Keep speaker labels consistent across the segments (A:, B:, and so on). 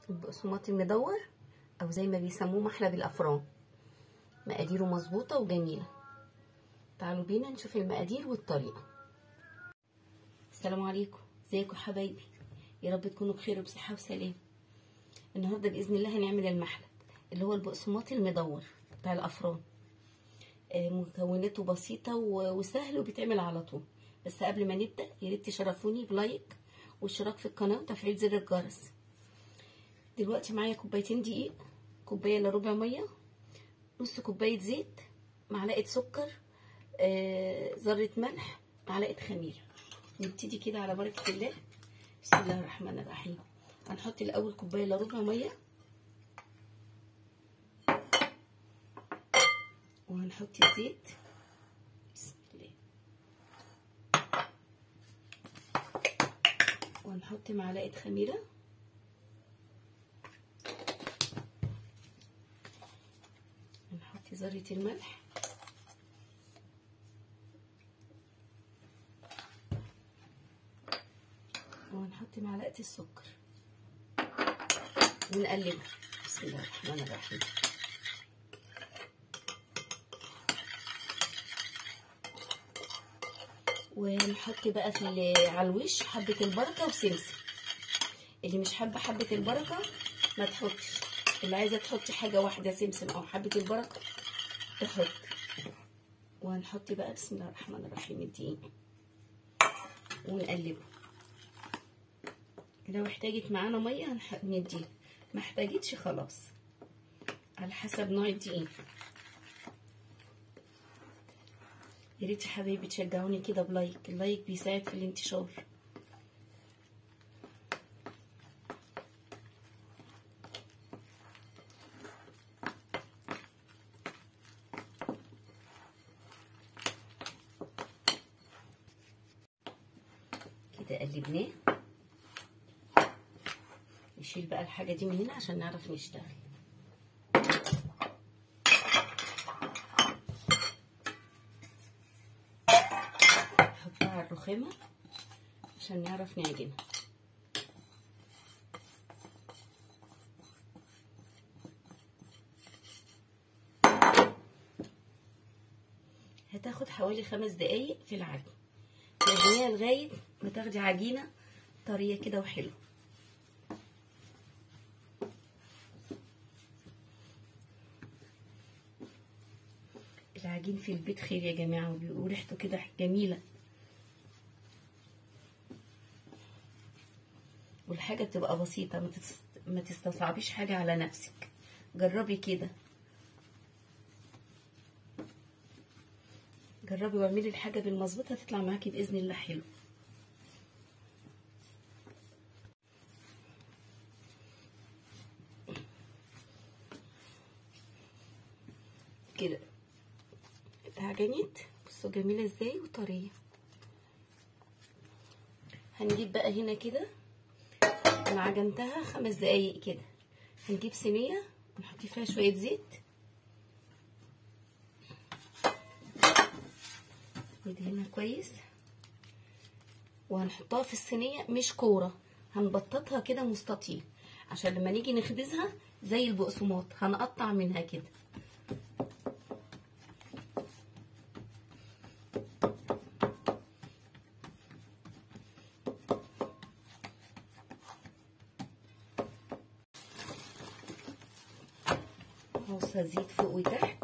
A: البقسماط المدور او زي ما بيسموه محلب الافران مقاديره مظبوطه وجميله تعالوا بينا نشوف المقادير والطريقه السلام عليكم ازيكم حبايبي يا رب تكونوا بخير وبصحه وسلام النهارده باذن الله هنعمل المحلب اللي هو البقسماط المدور بتاع الافران مكوناته بسيطه وسهل وبيتعمل على طول بس قبل ما نبدا يا ريت تشرفوني بلايك واشتراك في القناه وتفعيل زر الجرس دلوقتي معايا كوبايتين دقيق كوبايه الا ربع ميه نص كوبايه زيت معلقه سكر آه، ذره ملح معلقه خميره نبتدي كده على بركه الله بسم الله الرحمن الرحيم هنحط الاول كوبايه الا ربع ميه وهنحط الزيت بسم الله وهنحط معلقه خميره هنحط ذره الملح وهنحط معلقه السكر ونقلبها بسم الله الرحمن الرحيم ونحط بقى في على الوش حبه البركه وسمسم اللي مش حابه حبه البركه ما تحطش اللي عايزه تحطي حاجه واحده سمسم او حبه البركه تحط وهنحط بقى بسم الله الرحمن الرحيم الدقيق ونقلبه لو احتاجت معانا ميه نديها ما احتاجتش خلاص على حسب نوع الدقيق يا ريت يا حبايبي تشجعوني كده بلايك اللايك بيساعد في الانتشار كده قلبناه نشيل بقى الحاجه دي من هنا عشان نعرف نشتغل نحطها على الرخامه عشان نعرف نعجنها هتاخد حوالي خمس دقايق في العجن تعجنيها لغايه ما تاخدي عجينه طريه كده وحلوه العجين في البيت خير يا جماعه وبيقولوا ريحته كده جميله والحاجه بتبقى بسيطه ما تستصعبيش حاجه على نفسك جربي كده جربي واعملي الحاجه بالمظبوط هتطلع معاكي باذن الله حلو كده اتعجنت بصوا جميله ازاي وطريه هنجيب بقى هنا كده انا عجنتها خمس دقايق كده هنجيب صينيه ونحط فيها شويه زيت ندهنها كويس وهنحطها في الصينيه مش كوره هنبططها كده مستطيل عشان لما نيجي نخبزها زي البقسماط هنقطع منها كده بص هزيد فوق وتحت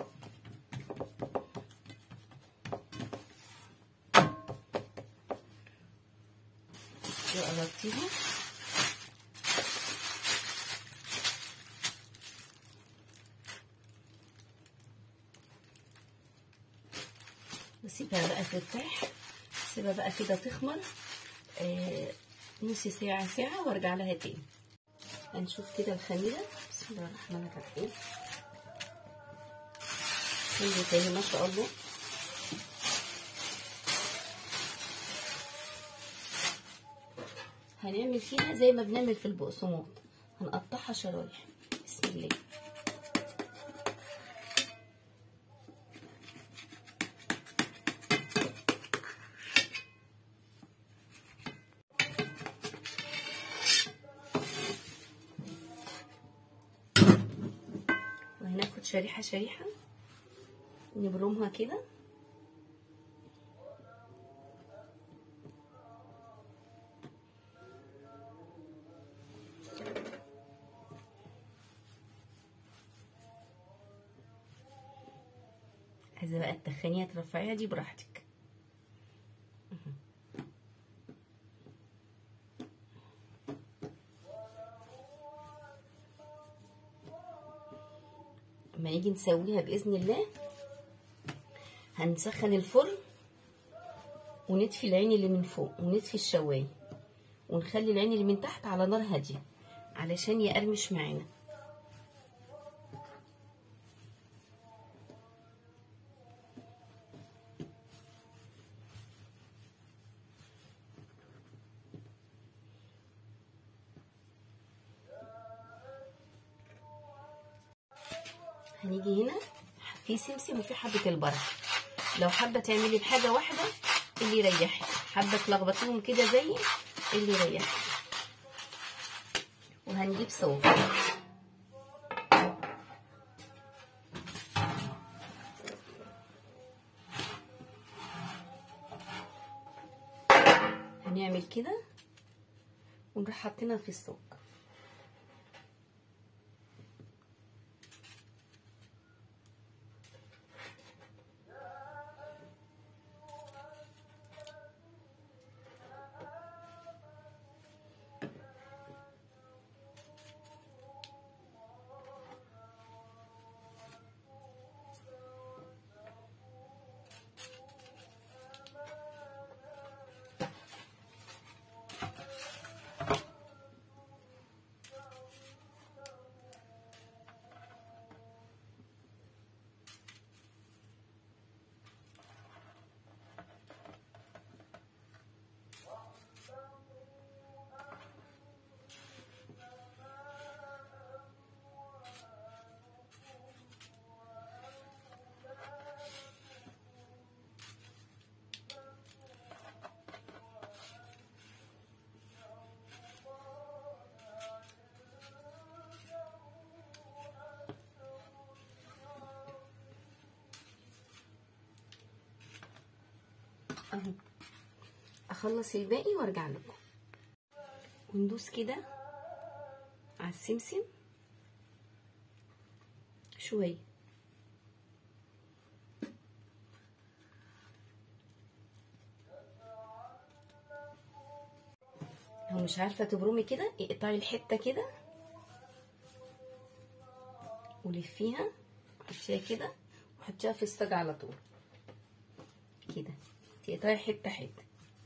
A: وقلبتيها وسيبها بقى ترتاح سيبها بقى كده تخمر آه نص ساعة ساعة وارجع لها تاني هنشوف كده الخميرة بسم الله الرحمن الرحيم حلو تاني ما شاء الله هنعمل فيها زي ما بنعمل في البقسماط هنقطعها شرايح بسم الله شريحة شريحة نبرمها كده عايزة بقى تدخنيها ترفعيها دي براحتك لما نيجي نسويها باذن الله هنسخن الفرن ونطفي العين اللي من فوق ونطفي الشوايه ونخلي العين اللي من تحت على نار هاديه علشان يقرمش معانا هنيجي هنا في سمسم وفي حبة البركة لو حابة تعملي بحاجة واحدة اللي يريحك حابة تلخبطيهم كده زي اللي يريحك وهنجيب صوب هنعمل كده ونروح حاطينها في الصوب اهو اخلص الباقي وارجع لكم وندوس كده على السمسم شويه لو مش عارفه تبرمي كده اقطعي الحته كده ولفيها حطيها كده وحطيها في الصاج على طول كده تقطعي حته حته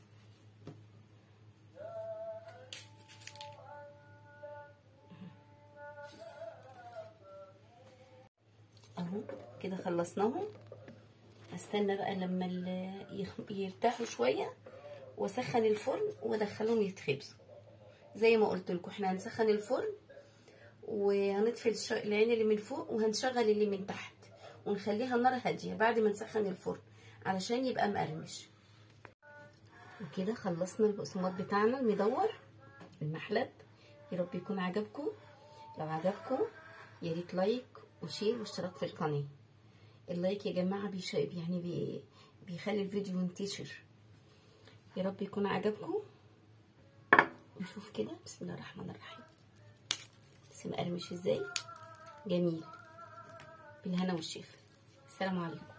A: اهو كده خلصناهم استنى بقى لما يرتاحوا شويه واسخن الفرن وادخلهم يتخبزوا زي ما قلت لكم احنا هنسخن الفرن وهنطفي العين اللي من فوق وهنشغل اللي من تحت ونخليها نار هاديه بعد ما نسخن الفرن علشان يبقى مقرمش وكده خلصنا البقسماط بتاعنا المدور المحلب يا رب يكون عجبكم لو عجبكم يا ريت لايك وشير واشتراك في القناه اللايك يا جماعه بيشايب يعني بي بيخلي الفيديو ينتشر يا رب يكون عجبكم نشوف كده بسم الله الرحمن الرحيم بس مقرمش ازاي جميل بالهنا والشفا السلام عليكم